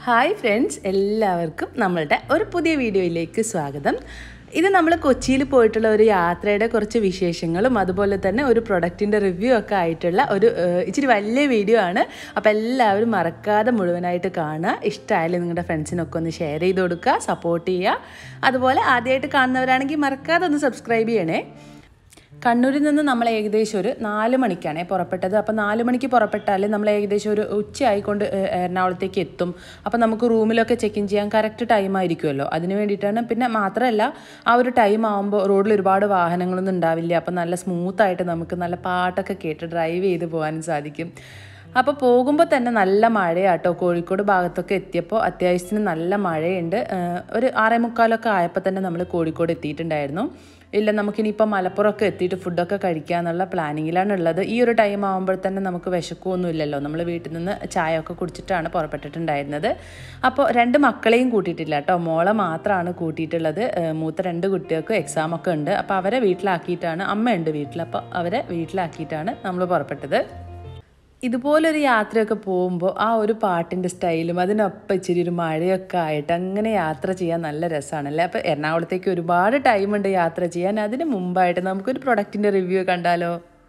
hi friends എല്ലാവർക്കും നമ്മളുടെ ഒരു പുതിയ വീഡിയോയിലേക്ക് സ്വാഗതം ഇത് നമ്മൾ കൊച്ചിയിൽ പോയിട്ടുള്ള ഒരു യാത്രയുടെ കുറച്ച് വിശേഷങ്ങളും അതുപോലെ തന്നെ ഒരു പ്രൊഡക്റ്റിൻ്റെ റിവ്യൂ ഒക്കെ ആയിട്ടുള്ള ഒരു ഏഹ്, ഇച്ചിരി വലിയ വീഡിയോ ആണ് അപ്പോൾ എല്ലാവരും മറക്കാതെ മുഴുവനായിട്ട് കാണുക ഇഷ്ടമായാലും നിങ്ങളുടെ ഫ്രണ്ട്സിനൊക്കെ ഒന്ന് ഷെയർ ചെയ്ത് കൊടുക്കുക സപ്പോർട്ട് ചെയ്യുക അതുപോലെ ആദ്യമായിട്ട് കാണുന്നവരാണെങ്കിൽ മറക്കാതെ ഒന്ന് സബ്സ്ക്രൈബ് ചെയ്യണേ കണ്ണൂരിൽ നിന്ന് നമ്മൾ ഏകദേശം ഒരു നാല് മണിക്കാണ് പുറപ്പെട്ടത് അപ്പോൾ നാല് മണിക്ക് പുറപ്പെട്ടാൽ നമ്മൾ ഏകദേശം ഒരു ഉച്ച ആയിക്കൊണ്ട് ഏഹ്, എറണാകുളത്തേക്ക് എത്തും അപ്പോൾ നമുക്ക് റൂമിലൊക്കെ ചെക്ക് ഇൻ ചെയ്യാൻ കറക്റ്റ് ടൈം ആയിരിക്കുമല്ലോ അതിന് വേണ്ടിയിട്ടാണ് പിന്നെ മാത്രമല്ല ആ ഒരു ടൈം ആകുമ്പോൾ റോഡിൽ ഒരുപാട് വാഹനങ്ങളൊന്നും ഉണ്ടാവില്ല അപ്പോൾ നല്ല സ്മൂത്തായിട്ട് നമുക്ക് നല്ല പാട്ടൊക്കെ കേട്ട് ഡ്രൈവ് ചെയ്ത് പോകാനും സാധിക്കും അപ്പോൾ പോകുമ്പോൾ തന്നെ നല്ല മഴയാട്ടോ കോഴിക്കോട് ഭാഗത്തൊക്കെ എത്തിയപ്പോൾ അത്യാവശ്യത്തിന് നല്ല മഴയുണ്ട് ഏഹ് ഒരു ആറേ മുക്കാലൊക്കെ ആയപ്പോൾ തന്നെ നമ്മൾ കോഴിക്കോട് എത്തിയിട്ടുണ്ടായിരുന്നു ഇല്ല നമുക്കിനിയിപ്പോൾ മലപ്പുറമൊക്കെ എത്തിയിട്ട് ഫുഡൊക്കെ കഴിക്കാന്നുള്ള പ്ലാനിങ്ങിലാണ് ഉള്ളത് ഈ ഒരു ടൈം ആകുമ്പോൾ തന്നെ നമുക്ക് വിശക്കുമൊന്നും ഇല്ലല്ലോ നമ്മൾ വീട്ടിൽ നിന്ന് ചായ ഒക്കെ കുടിച്ചിട്ടാണ് പുറപ്പെട്ടിട്ടുണ്ടായിരുന്നത് അപ്പോൾ രണ്ട് മക്കളെയും കൂട്ടിയിട്ടില്ല കേട്ടോ മോളെ മാത്രമാണ് കൂട്ടിയിട്ടുള്ളത് ഏഹ് മൂത്ത രണ്ട് കുട്ടികൾക്ക് എക്സാം ഒക്കെ ഉണ്ട് അപ്പോൾ അവരെ വീട്ടിലാക്കിയിട്ടാണ് അമ്മയുണ്ട് വീട്ടിൽ അപ്പോൾ അവരെ വീട്ടിലാക്കിയിട്ടാണ് നമ്മൾ പുറപ്പെട്ടത് ഇതുപോലൊരു യാത്രയൊക്കെ പോകുമ്പോൾ ആ ഒരു പാട്ടിൻ്റെ സ്റ്റൈലും അതിനൊപ്പം ഇച്ചിരി ഒരു മഴയൊക്കെ ആയിട്ട് അങ്ങനെ യാത്ര ചെയ്യാൻ നല്ല രസമാണല്ലേ അപ്പോൾ എറണാകുളത്തേക്ക് ഒരുപാട് ടൈമുണ്ട് യാത്ര ചെയ്യാൻ അതിന് മുമ്പായിട്ട് നമുക്കൊരു പ്രൊഡക്റ്റിൻ്റെ റിവ്യൂ കണ്ടാലോ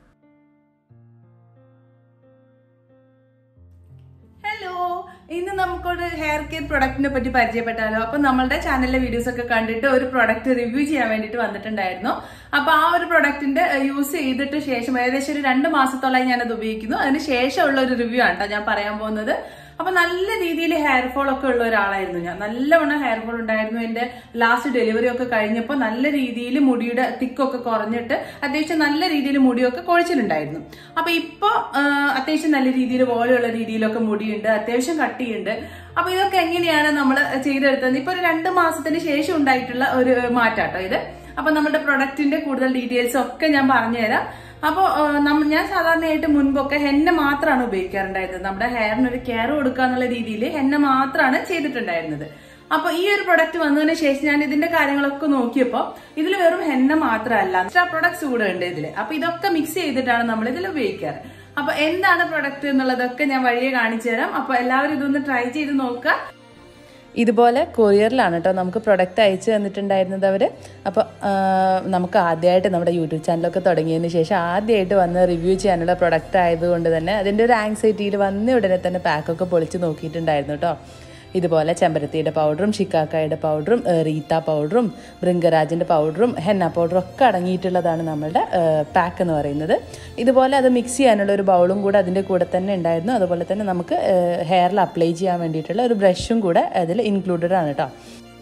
ഹലോ ഇന്ന് നമുക്കൊരു ഹെയർ കെയർ പ്രൊഡക്റ്റിനെ പറ്റി പരിചയപ്പെട്ടാലോ അപ്പൊ നമ്മളുടെ ചാനലിലെ വീഡിയോസ് ഒക്കെ കണ്ടിട്ട് ഒരു പ്രൊഡക്റ്റ് റിവ്യൂ ചെയ്യാൻ വേണ്ടിയിട്ട് വന്നിട്ടുണ്ടായിരുന്നു അപ്പൊ ആ ഒരു പ്രൊഡക്റ്റിന്റെ യൂസ് ചെയ്തിട്ട് ശേഷം ഏകദേശം ഒരു രണ്ട് മാസത്തോളമായി ഞാനത് ഉപയോഗിക്കുന്നു അതിന് ശേഷമുള്ള ഒരു റിവ്യൂ ആണ് ട്ടോ ഞാൻ പറയാൻ പോകുന്നത് അപ്പൊ നല്ല രീതിയിൽ ഹെയർ ഫോൾ ഒക്കെ ഉള്ള ഒരാളായിരുന്നു ഞാൻ നല്ലവണ്ണം ഹെയർ ഫോൾ ഉണ്ടായിരുന്നു എന്റെ ലാസ്റ്റ് ഡെലിവറി ഒക്കെ കഴിഞ്ഞപ്പോൾ നല്ല രീതിയിൽ മുടിയുടെ തിക്കൊക്കെ കുറഞ്ഞിട്ട് അത്യാവശ്യം നല്ല രീതിയിൽ മുടിയൊക്കെ കുഴച്ചിട്ടുണ്ടായിരുന്നു അപ്പൊ ഇപ്പൊ ആ, അത്യാവശ്യം നല്ല രീതിയിൽ പോലെയുള്ള രീതിയിലൊക്കെ മുടിയുണ്ട് അത്യാവശ്യം കട്ടിയുണ്ട് അപ്പൊ ഇതൊക്കെ എങ്ങനെയാണ് നമ്മൾ ചെയ്തെടുത്തത് ഇപ്പൊ ഒരു രണ്ട് മാസത്തിന് ശേഷം ഉണ്ടായിട്ടുള്ള ഒരു മാറ്റാട്ടോ ഇത് അപ്പൊ നമ്മുടെ പ്രൊഡക്റ്റിന്റെ കൂടുതൽ ഡീറ്റെയിൽസ് ഒക്കെ ഞാൻ പറഞ്ഞുതരാം അപ്പോൾ ഞാൻ സാധാരണയായിട്ട് മുൻപൊക്കെ ഹെന്ന മാത്രമാണ് ഉപയോഗിക്കാറുണ്ടായിരുന്നത് നമ്മുടെ ഹെയറിന് ഒരു കെയർ കൊടുക്കുക എന്നുള്ള രീതിയിൽ ഹെന്ന മാത്രമാണ് ചെയ്തിട്ടുണ്ടായിരുന്നത് അപ്പൊ ഈ ഒരു പ്രൊഡക്റ്റ് വന്നതിന് ശേഷം ഞാൻ ഇതിന്റെ കാര്യങ്ങളൊക്കെ നോക്കിയപ്പോൾ ഇതിൽ വെറും ഹെന്ന മാത്രമല്ല എക്സ്ട്രാ പ്രൊഡക്ട്സ് കൂടെ ഉണ്ട് ഇതിൽ അപ്പൊ ഇതൊക്കെ മിക്സ് ചെയ്തിട്ടാണ് നമ്മൾ ഇതിൽ ഉപയോഗിക്കാറ് അപ്പൊ എന്താണ് പ്രൊഡക്റ്റ് എന്നുള്ളതൊക്കെ ഞാൻ വഴിയെ കാണിച്ചു തരാം അപ്പൊ എല്ലാവരും ഇതൊന്ന് ട്രൈ ചെയ്ത് നോക്കുക ഇതുപോലെ കൊറിയറിലാണ് കേട്ടോ നമുക്ക് പ്രൊഡക്റ്റ് അയച്ചു തന്നിട്ടുണ്ടായിരുന്നത് അവർ അപ്പോൾ നമുക്ക് ആദ്യമായിട്ട് നമ്മുടെ യൂട്യൂബ് ചാനലൊക്കെ തുടങ്ങിയതിന് ശേഷം ആദ്യമായിട്ട് വന്ന് റിവ്യൂ ചെയ്യാനുള്ള പ്രൊഡക്റ്റ് ആയതുകൊണ്ട് തന്നെ അതിൻ്റെ ഒരു ആങ്സൈറ്റിയിൽ വന്ന ഉടനെ തന്നെ പാക്കൊക്കെ പൊളിച്ച് നോക്കിയിട്ടുണ്ടായിരുന്നു കേട്ടോ ഇതുപോലെ ചെമ്പരത്തിയുടെ പൗഡറും ഷിക്കാക്കായുടെ പൗഡറും ഏഹ്, റീത്ത പൗഡറും ബൃങ്കരാജിൻ്റെ പൗഡറും ഹെന്ന പൗഡറും ഒക്കെ അടങ്ങിയിട്ടുള്ളതാണ് നമ്മളുടെ പാക്ക് എന്ന് പറയുന്നത് ഇതുപോലെ അത് മിക്സ് ചെയ്യാനുള്ള ഒരു ബൗളും കൂടെ അതിൻ്റെ കൂടെ തന്നെ ഉണ്ടായിരുന്നു അതുപോലെ തന്നെ നമുക്ക് ഹെയറിൽ അപ്ലൈ ചെയ്യാൻ വേണ്ടിയിട്ടുള്ള ഒരു ബ്രഷും കൂടെ അതിൽ ഇൻക്ലൂഡഡ് ആണ് കേട്ടോ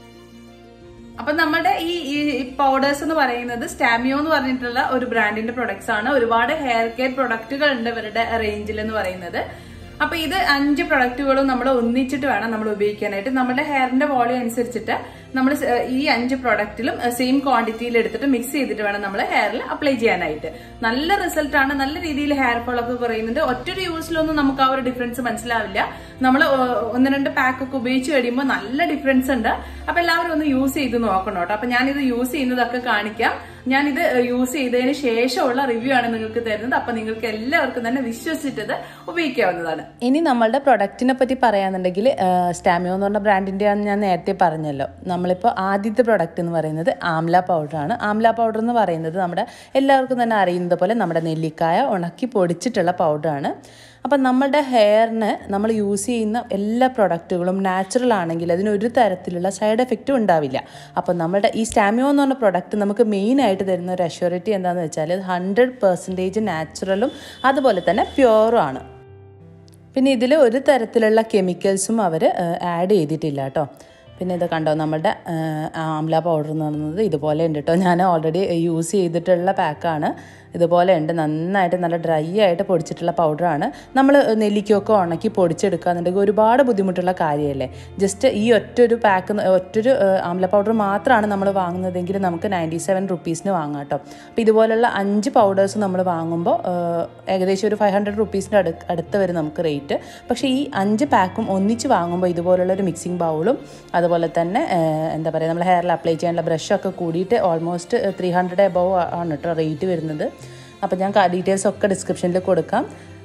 അപ്പൊ നമ്മുടെ ഈ ഈ പൗഡേഴ്സ് എന്ന് പറയുന്നത് സ്റ്റാമിയോ എന്ന് പറഞ്ഞിട്ടുള്ള ഒരു ബ്രാൻഡിന്റെ പ്രൊഡക്ട്സ് ആണ് ഒരുപാട് ഹെയർ കെയർ പ്രൊഡക്റ്റുകൾ ഉണ്ട് ഇവരുടെ റേഞ്ചിൽ എന്ന് പറയുന്നത് അപ്പൊ ഇത് അഞ്ച് പ്രൊഡക്റ്റുകളും നമ്മൾ ഒന്നിച്ചിട്ട് വേണം നമ്മൾ ഉപയോഗിക്കാനായിട്ട് നമ്മുടെ ഹെയറിന്റെ വോളിയം അനുസരിച്ചിട്ട് നമ്മൾ ഈ അഞ്ച് പ്രൊഡക്റ്റിലും സെയിം ക്വാണ്ടിറ്റിയിൽ എടുത്തിട്ട് മിക്സ് ചെയ്തിട്ട് വേണം നമ്മൾ ഹെയറിൽ അപ്ലൈ ചെയ്യാനായിട്ട് നല്ല റിസൾട്ട് ആണ് നല്ല രീതിയിൽ ഹെയർ ഫോൾ ഒക്കെ കുറയുന്നുണ്ട് ഒറ്റൊരു യൂസിലൊന്നും നമുക്ക് ആ ഒരു ഡിഫറൻസ് മനസ്സിലാവില്ല നമ്മൾ ഒന്ന് രണ്ട് പാക്ക് ഒക്കെ ഉപയോഗിച്ച് കഴിയുമ്പോൾ നല്ല ഡിഫറൻസ് ഉണ്ട് അപ്പൊ എല്ലാവരും ഒന്ന് യൂസ് ചെയ്ത് നോക്കണം കേട്ടോ അപ്പൊ ഞാനിത് യൂസ് ചെയ്യുന്നതൊക്കെ കാണിക്കാം ഞാനിത് യൂസ് ചെയ്തതിന് ശേഷമുള്ള റിവ്യൂ ആണ് നിങ്ങൾക്ക് തരുന്നത് അപ്പൊ നിങ്ങൾക്ക് എല്ലാവർക്കും തന്നെ വിശ്വസിച്ചിട്ട് ഉപയോഗിക്കാവുന്നതാണ് ഇനി നമ്മളുടെ പ്രൊഡക്റ്റിനെ പറ്റി പറയാന്നുണ്ടെങ്കിൽ സ്റ്റാമിയോ എന്ന് പറഞ്ഞ ബ്രാൻഡിന്റെ ആണ് ഞാൻ നേരത്തെ പറഞ്ഞല്ലോ നമ്മളിപ്പോൾ ആദ്യത്തെ പ്രൊഡക്റ്റ് എന്ന് പറയുന്നത് ആംല പൗഡറാണ് ആംല പൗഡർ എന്ന് പറയുന്നത് നമ്മുടെ എല്ലാവർക്കും തന്നെ അറിയുന്നത് പോലെ നമ്മുടെ നെല്ലിക്കായ ഉണക്കി പൊടിച്ചിട്ടുള്ള പൗഡറാണ് അപ്പം നമ്മുടെ ഹെയറിന് നമ്മൾ യൂസ് ചെയ്യുന്ന എല്ലാ പ്രൊഡക്റ്റുകളും നാച്ചുറൽ ആണെങ്കിൽ അതിന് ഒരു തരത്തിലുള്ള സൈഡ് എഫക്റ്റും ഉണ്ടാവില്ല അപ്പം നമ്മുടെ ഈ സ്റ്റാമിയോ എന്ന് പറഞ്ഞ പ്രൊഡക്റ്റ് നമുക്ക് മെയിനായിട്ട് തരുന്ന ഒരു അഷ്യൂരിറ്റി എന്താണെന്ന് വെച്ചാൽ ഹൺഡ്രഡ് പെർസെൻറ്റേജ് നാച്ചുറലും അതുപോലെ തന്നെ പ്യുവറും ആണ് പിന്നെ ഇതിൽ ഒരു തരത്തിലുള്ള കെമിക്കൽസും അവർ ആഡ് ചെയ്തിട്ടില്ല കേട്ടോ പിന്നെ ഇത് കണ്ടോ നമ്മുടെ ആ, ആംല പൗഡർ എന്ന് പറയുന്നത് ഇതുപോലെ ഉണ്ട് കേട്ടോ ഞാൻ ഓൾറെഡി യൂസ് ചെയ്തിട്ടുള്ള പാക്കാണ് ഇതുപോലെ ഉണ്ട് നന്നായിട്ട് നല്ല ഡ്രൈ ആയിട്ട് പൊടിച്ചിട്ടുള്ള പൗഡറാണ് നമ്മൾ നെല്ലിക്കൊക്കെ ഉണക്കി പൊടിച്ചെടുക്കുകയെന്നുണ്ടെങ്കിൽ ഒരുപാട് ബുദ്ധിമുട്ടുള്ള കാര്യമല്ലേ ജസ്റ്റ് ഈ ഒറ്റൊരു പാക്ക് ഒറ്റൊരു ആ, ആംല പൗഡർ മാത്രമാണ് നമ്മൾ വാങ്ങുന്നതെങ്കിൽ നമുക്ക് നയൻറ്റി സെവൻ റുപ്പീസിന് വാങ്ങാം കേട്ടോ അപ്പോൾ ഇതുപോലുള്ള അഞ്ച് പൗഡേഴ്സ് നമ്മൾ വാങ്ങുമ്പോൾ ആ, ഏകദേശം ഒരു ഫൈവ് ഹൺഡ്രഡ് റുപ്പീസിൻ്റെ അടു അടുത്ത് വരും നമുക്ക് റേറ്റ് പക്ഷേ ഈ അഞ്ച് പാക്കും ഒന്നിച്ച് വാങ്ങുമ്പോൾ ഇതുപോലുള്ള ഒരു മിക്സിംഗ് ബൗളും അതുപോലെ തന്നെ ആ, എന്താ പറയുക നമ്മൾ ഹെയറിൽ അപ്ലൈ ചെയ്യാനുള്ള ബ്രഷൊക്കെ കൂടിയിട്ട് ഓൾമോസ്റ്റ് ത്രീ ഹൺഡ്രഡ് എബവ് ആണ് കേട്ടോ റേറ്റ് വരുന്നത് അപ്പോൾ ഞാൻ ഡീറ്റെയിൽസ് ഒക്കെ ഡിസ്ക്രിപ്ഷനിൽ കൊടുക്കാം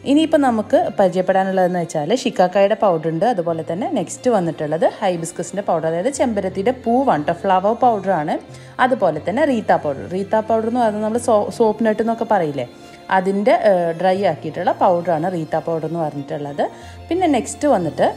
ഇനിയിപ്പോൾ നമുക്ക് പരിചയപ്പെടാനുള്ളതെന്ന് വെച്ചാൽ ഷിക്കാക്കായുടെ പൗഡർ ഉണ്ട് അതുപോലെ തന്നെ നെക്സ്റ്റ് വന്നിട്ടുള്ളത് ഹൈബിസ്കസിൻ്റെ പൗഡർ അതായത് ചെമ്പരത്തിയുടെ പൂവാണ് കേട്ടോ ഫ്ലവർ പൗഡറാണ് അതുപോലെ തന്നെ റീത്ത പൗഡർ റീത്ത പൗഡർ എന്ന് പറയുന്നത് നമ്മൾ സോ സോപ്പ് നട്ട് എന്നൊക്കെ പറയില്ലേ അതിൻ്റെ ഡ്രൈ ആക്കിയിട്ടുള്ള പൗഡറാണ് റീത്ത പൗഡർ എന്ന് പറഞ്ഞിട്ടുള്ളത് പിന്നെ നെക്സ്റ്റ് വന്നിട്ട്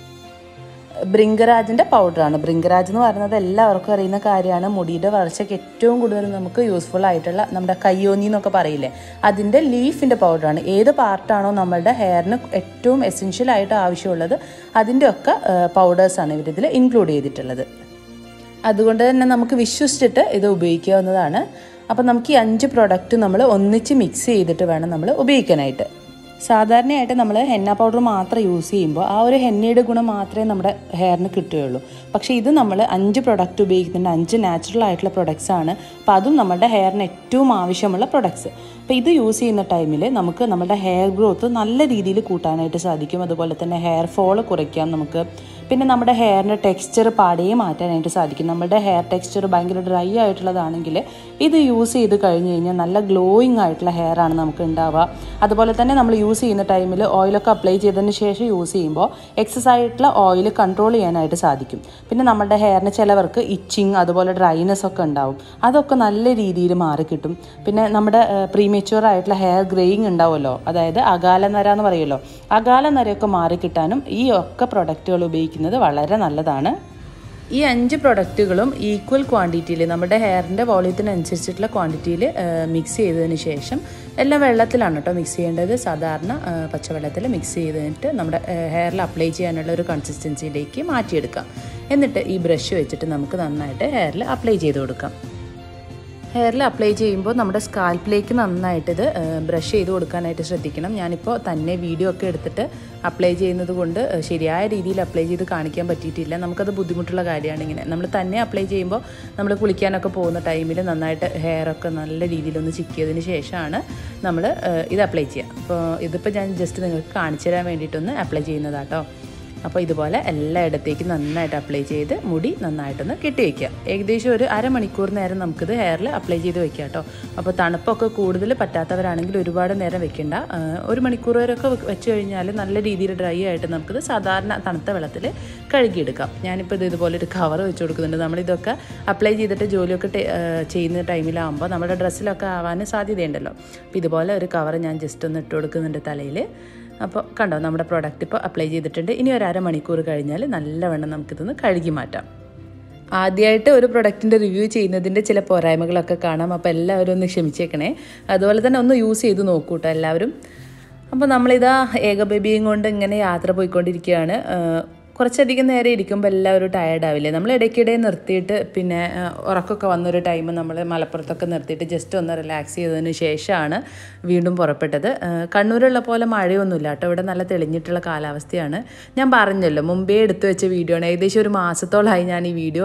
ബ്രിങ്കരാജിൻ്റെ പൗഡറാണ് ബ്രിങ്കരാജ് എന്ന് പറയുന്നത് എല്ലാവർക്കും അറിയുന്ന കാര്യമാണ് മുടിയുടെ വളർച്ചയ്ക്ക് ഏറ്റവും കൂടുതൽ നമുക്ക് യൂസ്ഫുൾ ആയിട്ടുള്ള നമ്മുടെ കയ്യോന്നി എന്നൊക്കെ പറയില്ലേ അതിൻ്റെ ലീഫിൻ്റെ പൗഡറാണ് ഏത് പാർട്ടാണോ നമ്മളുടെ ഹെയറിന് ഏറ്റവും എസെൻഷ്യൽ ആയിട്ട് ആവശ്യമുള്ളത് അതിൻ്റെയൊക്കെ പൗഡേഴ്സാണ് ഇവരിതിൽ ഇൻക്ലൂഡ് ചെയ്തിട്ടുള്ളത് അതുകൊണ്ട് തന്നെ നമുക്ക് വിശ്വസിച്ചിട്ട് ഇത് ഉപയോഗിക്കാവുന്നതാണ് അപ്പോൾ നമുക്ക് ഈ അഞ്ച് പ്രൊഡക്റ്റ് നമ്മൾ ഒന്നിച്ച് മിക്സ് ചെയ്തിട്ട് വേണം നമ്മൾ ഉപയോഗിക്കാനായിട്ട് സാധാരണയായിട്ട് നമ്മൾ ഹെന്ന പൗഡർ മാത്രം യൂസ് ചെയ്യുമ്പോൾ ആ ഒരു ഹെന്നയുടെ ഗുണം മാത്രമേ നമ്മുടെ ഹെയറിന് കിട്ടുകയുള്ളൂ പക്ഷേ ഇത് നമ്മൾ അഞ്ച് പ്രൊഡക്റ്റ് ഉപയോഗിക്കുന്നുണ്ട് അഞ്ച് നാച്ചുറൽ ആയിട്ടുള്ള പ്രൊഡക്ട്സ് ആണ് അപ്പോൾ അതും നമ്മുടെ ഹെയറിന് ഏറ്റവും ആവശ്യമുള്ള പ്രൊഡക്ട്സ് അപ്പോൾ ഇത് യൂസ് ചെയ്യുന്ന ടൈമിൽ നമുക്ക് നമ്മുടെ ഹെയർ ഗ്രോത്ത് നല്ല രീതിയിൽ കൂട്ടാനായിട്ട് സാധിക്കും അതുപോലെ തന്നെ ഹെയർ ഫോൾ കുറയ്ക്കാം നമുക്ക് പിന്നെ നമ്മുടെ ഹെയറിൻ്റെ ടെക്സ്ചർ പാടിയെ മാറ്റാനായിട്ട് സാധിക്കും നമ്മുടെ ഹെയർ ടെക്സ്ചർ ഭയങ്കര ഡ്രൈ ആയിട്ടുള്ളതാണെങ്കിൽ ഇത് യൂസ് ചെയ്ത് കഴിഞ്ഞ് കഴിഞ്ഞാൽ നല്ല ഗ്ലോയിങ് ആയിട്ടുള്ള ഹെയർ ആണ് നമുക്ക് ഉണ്ടാവുക അതുപോലെ തന്നെ നമ്മൾ യൂസ് ചെയ്യുന്ന ടൈമിൽ ഓയിലൊക്കെ അപ്ലൈ ചെയ്തതിന് ശേഷം യൂസ് ചെയ്യുമ്പോൾ എക്സസ് ആയിട്ടുള്ള ഓയിൽ കൺട്രോൾ ചെയ്യാനായിട്ട് സാധിക്കും പിന്നെ നമ്മുടെ ഹെയറിന് ചിലവർക്ക് ഇച്ചിങ് അതുപോലെ ഡ്രൈനെസ് ഒക്കെ ഉണ്ടാവും അതൊക്കെ നല്ല രീതിയിൽ മാറിക്കിട്ടും പിന്നെ നമ്മുടെ പ്രീമേച്യൂർ ആയിട്ടുള്ള ഹെയർ ഗ്രേയിങ് ഉണ്ടാവുമല്ലോ അതായത് അകാല നര എന്ന് പറയുമല്ലോ അകാല നരയൊക്കെ മാറിക്കിട്ടാനും ഈ ഒക്കെ പ്രൊഡക്റ്റുകൾ ഉപയോഗിക്കുന്നത് വളരെ നല്ലതാണ് ഈ അഞ്ച് പ്രൊഡക്റ്റുകളും ഈക്വൽ ക്വാണ്ടിറ്റിയിൽ നമ്മുടെ ഹെയറിൻ്റെ വോളിയത്തിനനുസരിച്ചിട്ടുള്ള ക്വാണ്ടിറ്റിയിൽ മിക്സ് ചെയ്തതിന് ശേഷം എല്ലാം വെള്ളത്തിലാണ് കേട്ടോ മിക്സ് ചെയ്യേണ്ടത് സാധാരണ പച്ചവെള്ളത്തിൽ മിക്സ് ചെയ്തിട്ട് നമ്മുടെ ഹെയറിൽ അപ്ലൈ ചെയ്യാനുള്ള ഒരു കൺസിസ്റ്റൻസിയിലേക്ക് മാറ്റിയെടുക്കാം എന്നിട്ട് ഈ ബ്രഷ് വെച്ചിട്ട് നമുക്ക് നന്നായിട്ട് ഹെയറിൽ അപ്ലൈ ചെയ്ത് കൊടുക്കാം ഹെയറിൽ അപ്ലൈ ചെയ്യുമ്പോൾ നമ്മുടെ സ്കാൽപ്പിലേക്ക് നന്നായിട്ട് ഇത് ബ്രഷ് ചെയ്ത് കൊടുക്കാനായിട്ട് ശ്രദ്ധിക്കണം ഞാനിപ്പോൾ തന്നെ വീഡിയോ ഒക്കെ എടുത്തിട്ട് അപ്ലൈ ചെയ്യുന്നത് കൊണ്ട് ശരിയായ രീതിയിൽ അപ്ലൈ ചെയ്ത് കാണിക്കാൻ പറ്റിയിട്ടില്ല നമുക്കത് ബുദ്ധിമുട്ടുള്ള കാര്യമാണ് ഇങ്ങനെ നമ്മൾ തന്നെ അപ്ലൈ ചെയ്യുമ്പോൾ നമ്മൾ കുളിക്കാനൊക്കെ പോകുന്ന ടൈമിൽ നന്നായിട്ട് ഹെയറൊക്കെ നല്ല രീതിയിലൊന്ന് ചിക്കിയതിന് ശേഷമാണ് നമ്മൾ ഇത് അപ്ലൈ ചെയ്യുക അപ്പോൾ ഇതിപ്പോൾ ഞാൻ ജസ്റ്റ് നിങ്ങൾക്ക് കാണിച്ചു തരാൻ വേണ്ടിയിട്ടൊന്ന് അപ്ലൈ ചെയ്യുന്നതാട്ടോ അപ്പോൾ ഇതുപോലെ എല്ലായിടത്തേക്കും നന്നായിട്ട് അപ്ലൈ ചെയ്ത് മുടി നന്നായിട്ടൊന്ന് കെട്ടി വയ്ക്കുക ഏകദേശം ഒരു അരമണിക്കൂർ നേരം നമുക്കിത് ഹെയറിൽ അപ്ലൈ ചെയ്ത് വെക്കാം കേട്ടോ അപ്പോൾ തണുപ്പൊക്കെ കൂടുതൽ പറ്റാത്തവരാണെങ്കിൽ ഒരുപാട് നേരം വെക്കണ്ട ഒരു മണിക്കൂർ വരെയൊക്കെ വെച്ച് കഴിഞ്ഞാൽ നല്ല രീതിയിൽ ഡ്രൈ ആയിട്ട് നമുക്കിത് സാധാരണ തണുത്ത വെള്ളത്തിൽ കഴുകിയെടുക്കാം ഞാനിപ്പോൾ ഇത് ഇതുപോലെ ഒരു കവർ വെച്ച് കൊടുക്കുന്നുണ്ട് നമ്മളിതൊക്കെ അപ്ലൈ ചെയ്തിട്ട് ജോലിയൊക്കെ ചെയ്യുന്ന ടൈമിലാകുമ്പോൾ നമ്മുടെ ഡ്രസ്സിലൊക്കെ ആവാൻ സാധ്യതയുണ്ടല്ലോ അപ്പോൾ ഇതുപോലെ ഒരു കവർ ഞാൻ ജസ്റ്റ് ഒന്ന് ഇട്ട് കൊടുക്കുന്നുണ്ട് തലയിൽ അപ്പോൾ കണ്ടോ നമ്മുടെ പ്രോഡക്റ്റ് ഇപ്പോൾ അപ്ലൈ ചെയ്തിട്ടുണ്ട് ഇനി ഒരു അരമണിക്കൂർ കഴിഞ്ഞാൽ നല്ലവണ്ണം നമുക്കിതൊന്ന് കഴുകി മാറ്റാം ആദ്യമായിട്ട് ഒരു പ്രൊഡക്റ്റിൻ്റെ റിവ്യൂ ചെയ്യുന്നതിൻ്റെ ചില പോരായ്മകളൊക്കെ കാണാം അപ്പോൾ എല്ലാവരും ഒന്ന് ക്ഷമിച്ചേക്കണേ അതുപോലെ തന്നെ ഒന്ന് യൂസ് ചെയ്ത് നോക്കൂ കേട്ടോ എല്ലാവരും അപ്പോൾ നമ്മളിതാ ഏക ബേബിയും കൊണ്ട് ഇങ്ങനെ യാത്ര പോയിക്കൊണ്ടിരിക്കുകയാണ് കുറച്ചധികം നേരം ഇരിക്കുമ്പോൾ എല്ലാവരും ടയേർഡ് ആവില്ലേ നമ്മൾ ഇടയ്ക്കിടെ നിർത്തിയിട്ട് പിന്നെ ഉറക്കമൊക്കെ വന്നൊരു ടൈം നമ്മൾ മലപ്പുറത്തൊക്കെ നിർത്തിയിട്ട് ജസ്റ്റ് ഒന്ന് റിലാക്സ് ചെയ്തതിന് ശേഷമാണ് വീണ്ടും പുറപ്പെട്ടത് കണ്ണൂരുള്ള പോലെ മഴയൊന്നുമില്ല കേട്ടോ ഇവിടെ നല്ല തെളിഞ്ഞിട്ടുള്ള കാലാവസ്ഥയാണ് ഞാൻ പറഞ്ഞല്ലോ മുമ്പേ എടുത്തു വെച്ച വീഡിയോ ആണ് ഏകദേശം ഒരു മാസത്തോളമായി ഞാൻ ഈ വീഡിയോ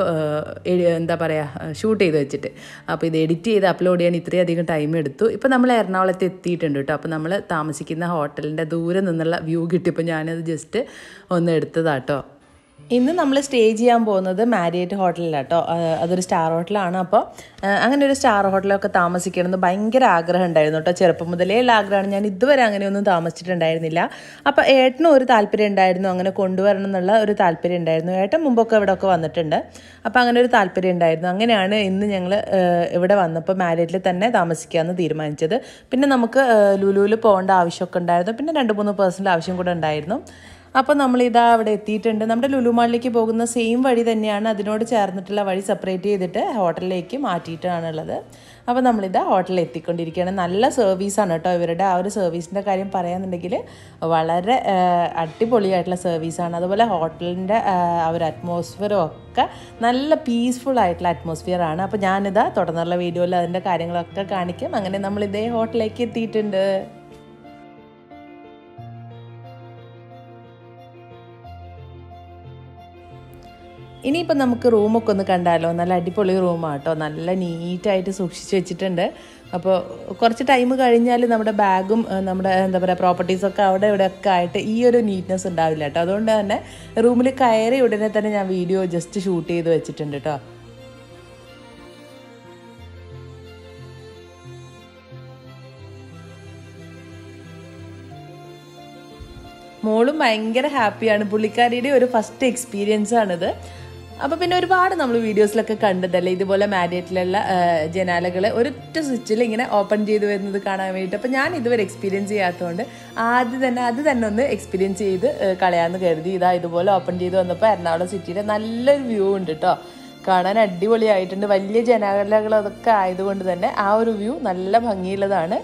എന്താ പറയുക ഷൂട്ട് ചെയ്ത് വെച്ചിട്ട് അപ്പോൾ ഇത് എഡിറ്റ് ചെയ്ത് അപ്ലോഡ് ചെയ്യാൻ ഇത്രയധികം ടൈം എടുത്തു ഇപ്പോൾ നമ്മൾ എറണാകുളത്ത് എത്തിയിട്ടുണ്ട് കേട്ടോ അപ്പോൾ നമ്മൾ താമസിക്കുന്ന ഹോട്ടലിൻ്റെ ദൂരെ നിന്നുള്ള വ്യൂ കിട്ടിയപ്പോൾ ഞാനത് ജസ്റ്റ് ഒന്ന് എടുത്തതാട്ടോ ഇന്ന് നമ്മൾ സ്റ്റേ ചെയ്യാൻ പോകുന്നത് മാരിയറ്റ് ഹോട്ടലിലാട്ടോ അതൊരു സ്റ്റാർ ഹോട്ടലാണ് അപ്പോൾ അങ്ങനെ ഒരു സ്റ്റാർ ഹോട്ടലൊക്കെ താമസിക്കണമെന്ന് ഭയങ്കര ആഗ്രഹം ഉണ്ടായിരുന്നു കേട്ടോ ചെറുപ്പം മുതലേ ഉള്ള ആഗ്രഹമാണ് ഞാൻ ഇതുവരെ അങ്ങനെയൊന്നും താമസിച്ചിട്ടുണ്ടായിരുന്നില്ല അപ്പോൾ ഏട്ടനും ഒരു താല്പര്യം ഉണ്ടായിരുന്നു അങ്ങനെ കൊണ്ടുവരണം എന്നുള്ള ഒരു താല്പര്യം ഉണ്ടായിരുന്നു ഏട്ടൻ മുമ്പൊക്കെ ഇവിടെ ഒക്കെ വന്നിട്ടുണ്ട് അപ്പോൾ അങ്ങനെ ഒരു താല്പര്യം ഉണ്ടായിരുന്നു അങ്ങനെയാണ് ഇന്ന് ഞങ്ങൾ ഇവിടെ വന്നപ്പോൾ മാരിയറ്റിൽ തന്നെ താമസിക്കാമെന്ന് തീരുമാനിച്ചത് പിന്നെ നമുക്ക് ലുലുവിൽ പോകേണ്ട ആവശ്യമൊക്കെ ഉണ്ടായിരുന്നു പിന്നെ രണ്ട് മൂന്ന് പേഴ്സൻ്റെ ആവശ്യം കൂടെ ഉണ്ടായിരുന്നു അപ്പോൾ നമ്മളിതാ അവിടെ എത്തിയിട്ടുണ്ട് നമ്മുടെ ലുലുമാളിലേക്ക് പോകുന്ന സെയിം വഴി തന്നെയാണ് അതിനോട് ചേർന്നിട്ടുള്ള വഴി സെപ്പറേറ്റ് ചെയ്തിട്ട് ഹോട്ടലിലേക്ക് മാറ്റിയിട്ടാണുള്ളത് അപ്പോൾ നമ്മളിതാ ഹോട്ടലിൽ എത്തിക്കൊണ്ടിരിക്കുകയാണ് നല്ല സർവീസാണ് കേട്ടോ ഇവരുടെ ആ ഒരു സർവീസിൻ്റെ കാര്യം പറയാന്നുണ്ടെങ്കിൽ വളരെ അടിപൊളിയായിട്ടുള്ള സർവീസാണ് അതുപോലെ ഹോട്ടലിൻ്റെ ആ ഒരു അറ്റ്മോസ്ഫിയറും ഒക്കെ നല്ല പീസ്ഫുൾ ആയിട്ടുള്ള അറ്റ്മോസ്ഫിയർ ആണ് അപ്പോൾ ഞാനിതാ തുടർന്നുള്ള വീഡിയോയിൽ അതിൻ്റെ കാര്യങ്ങളൊക്കെ കാണിക്കാം അങ്ങനെ നമ്മൾ ഇതേ ഹോട്ടലിലേക്ക് എത്തിയിട്ടുണ്ട് ഇനിയിപ്പോൾ നമുക്ക് റൂമൊക്കെ ഒന്ന് കണ്ടാലോ നല്ല അടിപൊളി റൂമാണ് കേട്ടോ നല്ല നീറ്റായിട്ട് സൂക്ഷിച്ച് വെച്ചിട്ടുണ്ട് അപ്പോൾ കുറച്ച് ടൈം കഴിഞ്ഞാൽ നമ്മുടെ ബാഗും നമ്മുടെ എന്താ പറയുക പ്രോപ്പർട്ടീസൊക്കെ അവിടെ ഇവിടെയൊക്കെ ആയിട്ട് ഈ ഒരു നീറ്റ്നെസ് ഉണ്ടാവില്ല കേട്ടോ അതുകൊണ്ട് തന്നെ റൂമിൽ കയറി ഉടനെ തന്നെ ഞാൻ വീഡിയോ ജസ്റ്റ് ഷൂട്ട് ചെയ്ത് വെച്ചിട്ടുണ്ട് കേട്ടോ മോളും ഭയങ്കര ഹാപ്പിയാണ് പുള്ളിക്കാരിയുടെ ഒരു ഫസ്റ്റ് എക്സ്പീരിയൻസ് ആണിത് അപ്പോൾ പിന്നെ ഒരുപാട് നമ്മൾ വീഡിയോസിലൊക്കെ കണ്ടതല്ലേ ഇതുപോലെ മാരിയറ്റിലുള്ള ജനാലകൾ ഒരൊറ്റ സ്വിച്ചിൽ ഇങ്ങനെ ഓപ്പൺ ചെയ്ത് വരുന്നത് കാണാൻ വേണ്ടിയിട്ട് അപ്പോൾ ഞാൻ ഇതുവരെ എക്സ്പീരിയൻസ് ചെയ്യാത്തതുകൊണ്ട് ആദ്യം തന്നെ അത് തന്നെ ഒന്ന് എക്സ്പീരിയൻസ് ചെയ്ത് ഏഹ്, കളയാമെന്ന് കരുതി ഇതാ ഇതുപോലെ ഓപ്പൺ ചെയ്ത് വന്നപ്പോൾ എറണാകുളം സിറ്റിയുടെ നല്ലൊരു വ്യൂ ഉണ്ട് കേട്ടോ കാണാൻ അടിപൊളിയായിട്ടുണ്ട് വലിയ ജനാലകൾ അതൊക്കെ ആയതുകൊണ്ട് തന്നെ ആ ഒരു വ്യൂ നല്ല ഭംഗിയുള്ളതാണ്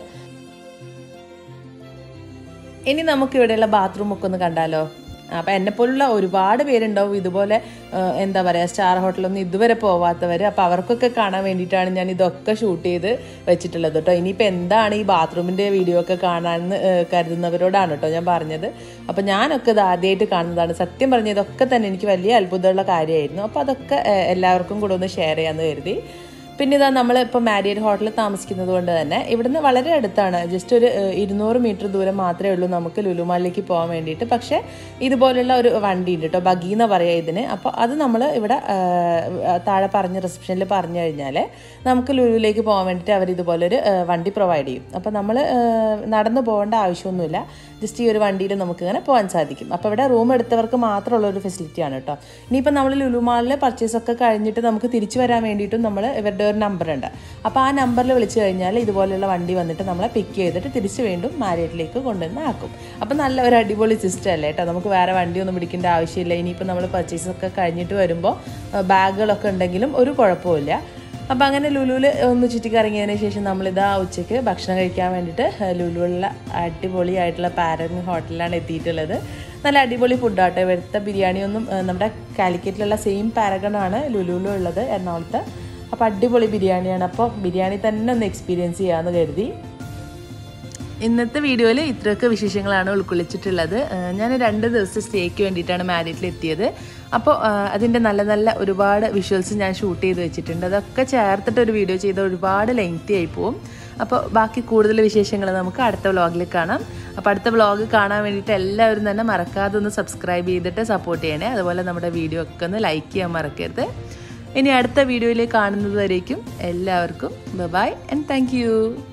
ഇനി നമുക്ക് ഇവിടെയുള്ള ബാത്റൂം ഒക്കെ ഒന്ന് കണ്ടാലോ അപ്പം എന്നെ പോലുള്ള ഒരുപാട് പേരുണ്ടാവും ഇതുപോലെ ആ, എന്താ പറയുക സ്റ്റാർ ഹോട്ടലൊന്നും ഇതുവരെ പോവാത്തവർ അപ്പം അവർക്കൊക്കെ കാണാൻ വേണ്ടിയിട്ടാണ് ഞാൻ ഇതൊക്കെ ഷൂട്ട് ചെയ്ത് വെച്ചിട്ടുള്ളത് കേട്ടോ ഇനിയിപ്പോൾ എന്താണ് ഈ ബാത്റൂമിൻ്റെ വീഡിയോ ഒക്കെ കാണാമെന്ന് ആ, കരുതുന്നവരോടാണ് കേട്ടോ ഞാൻ പറഞ്ഞത് അപ്പം ഞാനൊക്കെ ഇത് ആദ്യമായിട്ട് കാണുന്നതാണ് സത്യം പറഞ്ഞ ഇതൊക്കെ തന്നെ എനിക്ക് വലിയ അത്ഭുതമുള്ള കാര്യമായിരുന്നു അപ്പോൾ അതൊക്കെ ആ, എല്ലാവർക്കും കൂടെ ഒന്ന് ഷെയർ ചെയ്യാമെന്ന് കരുതി പിന്നെ ഇതാ നമ്മൾ ഇപ്പോൾ മാരിയറ്റ് ഹോട്ടലിൽ താമസിക്കുന്നത് കൊണ്ട് തന്നെ ഇവിടുന്ന് വളരെ അടുത്താണ് ജസ്റ്റ് ഒരു ഏഹ്, ഇരുന്നൂറ് മീറ്റർ ദൂരം മാത്രമേ ഉള്ളൂ നമുക്ക് ലുലുമാലിലേക്ക് പോകാൻ വേണ്ടിയിട്ട് പക്ഷേ ഇതുപോലുള്ള ഒരു വണ്ടി ഉണ്ട് കേട്ടോ ബഗി എന്ന് പറയുക ഇതിന് അപ്പോൾ അത് നമ്മൾ ഇവിടെ ഏഹ്, താഴെ പറഞ്ഞ റിസപ്ഷനിൽ പറഞ്ഞു കഴിഞ്ഞാൽ നമുക്ക് ലുലുവിലേക്ക് പോകാൻ വേണ്ടിയിട്ട് അവർ ഇതുപോലൊരു ഏഹ്, വണ്ടി പ്രൊവൈഡ് ചെയ്യും അപ്പോൾ നമ്മൾ നടന്നു പോകേണ്ട ആവശ്യമൊന്നുമില്ല ജസ്റ്റ് ഈ ഒരു വണ്ടിയിൽ നമുക്ക് ഇങ്ങനെ പോകാൻ സാധിക്കും അപ്പോൾ ഇവിടെ റൂം എടുത്തവർക്ക് മാത്രമുള്ള ഒരു ഫെസിലിറ്റിയാണ് കേട്ടോ ഇനിയിപ്പോൾ നമ്മൾ ലുലുമാളിൽ പർച്ചേസ് ഒക്കെ കഴിഞ്ഞിട്ട് നമുക്ക് തിരിച്ചു വരാൻ വേണ്ടിയിട്ടും നമ്മൾ ഇവരുടെ ഒരു നമ്പർ ഉണ്ട് അപ്പോൾ ആ നമ്പറിൽ വിളിച്ചു കഴിഞ്ഞാൽ ഇതുപോലെയുള്ള വണ്ടി വന്നിട്ട് നമ്മളെ പിക്ക് ചെയ്തിട്ട് തിരിച്ച് വീണ്ടും മാരിയറ്റിലേക്ക് കൊണ്ടുവന്ന് ആക്കും അപ്പോൾ നല്ല ഒരു അടിപൊളി സിസ്റ്റം അല്ലേ കേട്ടോ നമുക്ക് വേറെ വണ്ടിയൊന്നും പിടിക്കേണ്ട ആവശ്യമില്ല ഇനിയിപ്പോൾ നമ്മൾ പർച്ചേസ് ഒക്കെ കഴിഞ്ഞിട്ട് വരുമ്പോൾ ബാഗുകളൊക്കെ ഉണ്ടെങ്കിലും ഒരു കുഴപ്പമില്ല അപ്പം അങ്ങനെ ലുലുവിൽ ഒന്ന് ചുറ്റിക്കറങ്ങിയതിന് ശേഷം നമ്മളിതാ ഉച്ചയ്ക്ക് ഭക്ഷണം കഴിക്കാൻ വേണ്ടിയിട്ട് ലുലുവിലുള്ള അടിപൊളിയായിട്ടുള്ള പാരൻ ഹോട്ടലിലാണ് എത്തിയിട്ടുള്ളത് നല്ല അടിപൊളി ഫുഡാട്ടോ ഇവിടുത്തെ ബിരിയാണിയൊന്നും ഏഹ്, നമ്മുടെ കാലിക്കറ്റിലുള്ള സെയിം പാരഗണാണ് ലുലുവിലും ഉള്ളത് എറണാകുളത്ത് അപ്പോൾ അടിപൊളി ബിരിയാണിയാണ് അപ്പോൾ ബിരിയാണി തന്നെ ഒന്ന് എക്സ്പീരിയൻസ് ചെയ്യാമെന്ന് കരുതി ഇന്നത്തെ വീഡിയോയിൽ ഇത്രയൊക്കെ വിശേഷങ്ങളാണ് ഉൾക്കൊള്ളിച്ചിട്ടുള്ളത് ഏഹ് ഞാൻ രണ്ട് ദിവസത്തെ സ്റ്റേക്ക് വേണ്ടിയിട്ടാണ് മാരിറ്റിൽ എത്തിയത് അപ്പോൾ അതിൻ്റെ നല്ല നല്ല ഒരുപാട് വിഷ്വൽസ് ഞാൻ ഷൂട്ട് ചെയ്ത് വെച്ചിട്ടുണ്ട് അതൊക്കെ ചേർത്തിട്ട് ഒരു വീഡിയോ ചെയ്ത ഒരുപാട് ലെങ്തി ആയി പോവും അപ്പോൾ ബാക്കി കൂടുതൽ വിശേഷങ്ങൾ നമുക്ക് അടുത്ത വ്ളോഗിൽ കാണാം അപ്പോൾ അടുത്ത വ്ളോഗ് കാണാൻ വേണ്ടിയിട്ട് എല്ലാവരും തന്നെ മറക്കാതെ ഒന്ന് സബ്സ്ക്രൈബ് ചെയ്തിട്ട് സപ്പോർട്ട് ചെയ്യണേ അതുപോലെ നമ്മുടെ വീഡിയോ ഒക്കെ ഒന്ന് ലൈക്ക് ചെയ്യാൻ മറക്കരുത് ഇനി അടുത്ത വീഡിയോയിൽ കാണുന്നത് വരേക്കും എല്ലാവർക്കും ബൈ ആൻഡ് താങ്ക്